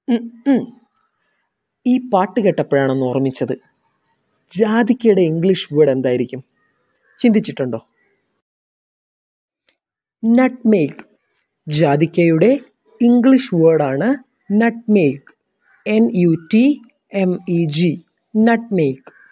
ഉം, ഉം. ഈ പാട്ട് കേട്ടപ്പോഴാണൊന്ന് ഓർമ്മിച്ചത് ജാതിക്കയുടെ ഇംഗ്ലീഷ് വേർഡ് എന്തായിരിക്കും ചിന്തിച്ചിട്ടുണ്ടോ നട്ട്മേഗ് ജാതിക്കയുടെ ഇംഗ്ലീഷ് വേർഡാണ് nutmeg N U T M E G നട്ട്മേഗ്